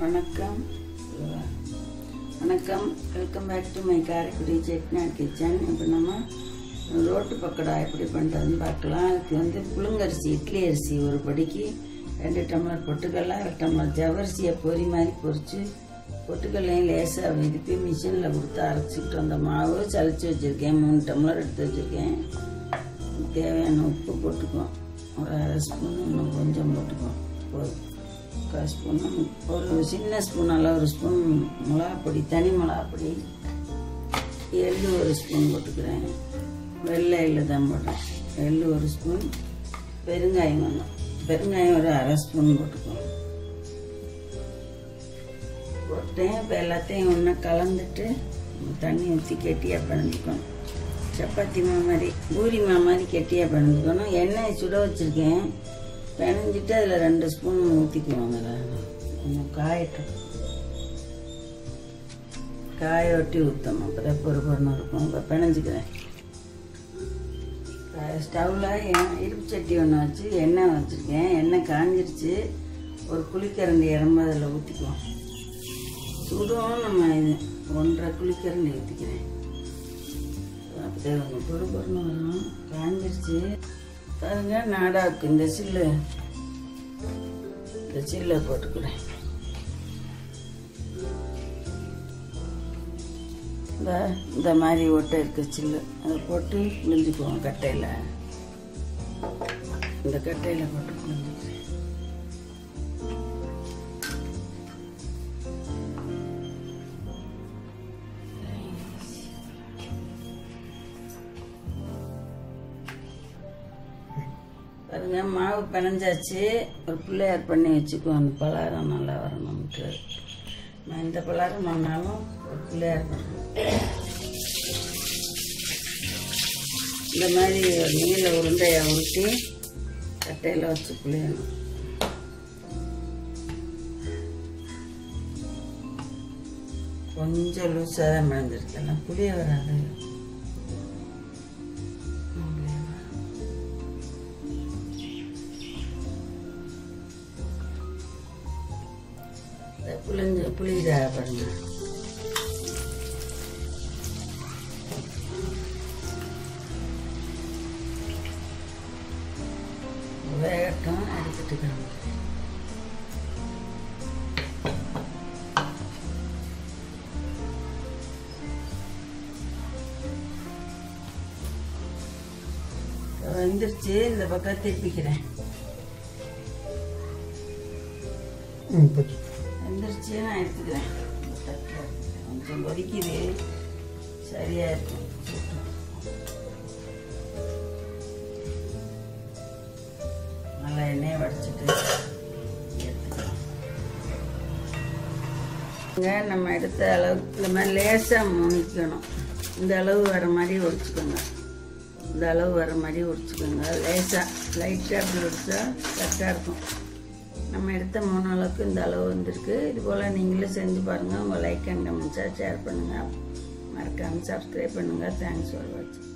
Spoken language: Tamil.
வணக்கம் வணக்கம் welcome back to my Karaikudi Chettinad kitchen இப்போ நம்ம ரோட்டு பக்கடா எப்படி பண்ணுறதுன்னு பார்க்கலாம் அதுக்கு வந்து புழுங்கரிசி இட்லி அரிசி ஒரு படிக்கு ரெண்டு டம்ளர் பொட்டுக்கடலை ரெண்டு டம்ளர் ஜவரிசியை பொரி மாதிரி பொரித்து பொட்டுக்கல்லையும் லேசாக விருப்பி மிஷினில் கொடுத்து அரைச்சிக்கிட்டு வந்த மாவு சலிச்சு வச்சுருக்கேன் மூணு டம்ளர் எடுத்து வச்சுருக்கேன் தேவையான உப்பு போட்டுக்குவோம் ஒரு அரை ஸ்பூன் இன்னும் கொஞ்சம் போட்டுக்குவோம் ஒரு கால் ஸ்பூன் ஒரு சின்ன ஸ்பூன் அளவு ஒரு ஸ்பூன் மிளகாப்பொடி தனி மிளகாப்பொடி எள்ளு ஒரு ஸ்பூன் போட்டுக்கிறேன் வெள்ளை எள்ளு தான் போட்டேன் எள்ளு ஒரு ஸ்பூன் பெருங்காயம் வேணும் பெருங்காயம் ஒரு அரை ஸ்பூன் போட்டுக்குவோம் போட்டேன் இப்போ எல்லாத்தையும் ஒன்றா கலந்துட்டு தண்ணி ஊற்றி கெட்டியாக பிணைஞ்சிக்கணும் சப்பாத்தி மா மாதிரி பூரி மா மாதிரி கெட்டியாக பிணைஞ்சிக்கணும் எண்ணெய் சுட வச்சுருக்கேன் பிணைஞ்சிட்டு அதில் ரெண்டு ஸ்பூன் ஊற்றிக்குவோம் அதில் கொஞ்சம் காயட்டும் காய ஒட்டி ஊற்றணும் அப்போ தான் பொறு பொருன்னு இருக்கும் இப்போ பிணைஞ்சிக்கிறேன் ஸ்டவ்வில் இருப்பு சட்டி ஒன்று வச்சு எண்ணெய் வச்சுருக்கேன் எண்ணெய் காஞ்சிருச்சு ஒரு குழிக்கரண்டி இடம்பு அதில் ஊற்றிக்குவோம் சுடும் நம்ம இது ஒன்றரை குழிக்கரண்டி ஊற்றிக்கிறேன் அப்படியே ஒன்று பொறு பொருன்னு வரும் காஞ்சிருச்சு பாருங்க நாடாவுக்கு இந்த சில்லு இந்த சில்லை போட்டுக்கிறேன் இந்த இந்த மாதிரி ஒட்டை இருக்க சில்லு அதை போட்டு புளிஞ்சுக்குவோம் கட்டையில் இந்த கட்டையில் போட்டு புளிஞ்சுக்கிறேன் பாருங்க மாவு பிணைஞ்சாச்சு ஒரு பிள்ளையார் பண்ணி வச்சுக்குவோம் அந்த பலகாரம் நல்லா வரணும்ட்டு நான் இந்த பலகாரம் பண்ணாலும் ஒரு பிள்ளையார் பண்ணணும் இந்த மாதிரி ஒரு நீல உருண்டையை உருட்டி கட்டையில் வச்சு புளியணும் கொஞ்சம் லூஸாக தான் பிணைஞ்சிருக்கலாம் புளிய வராது புளிஞ்சு புளிதா பாருங்க வேகட்டும் எடுத்துட்டு கிளம்புறேன் வந்துருச்சு இந்த பக்கம் திருப்பிக்கிறேன் ம் போச்சு வந்துருச்சு நான் எடுத்துக்கிறேன் கொஞ்சம் கொதிக்குது சரியா இருக்கும் நல்லா எண்ணெயை வடிச்சிட்டு எடுத்துக்கலாம் இங்க நம்ம எடுத்த அளவு இந்த மாதிரி லேசாக முனிக்கணும் இந்த அளவு வர மாதிரி ஒடிச்சுக்கோங்க இந்த அளவு வர மாதிரி ஒடிச்சுக்கோங்க லேசாக லைட்டாக அப்படி ஒடிச்சா கரெக்டாக இருக்கும் நம்ம எடுத்த மூணு அளவுக்கு இந்த அளவு வந்திருக்கு இது போல் நீங்களும் செஞ்சு பாருங்கள் உங்கள் லைக் அண்ட் கமெண்ட்ஸாக ஷேர் பண்ணுங்கள் மறக்காமல் சப்ஸ்கிரைப் பண்ணுங்கள் தேங்க்ஸ் ஃபார் வாட்சிங்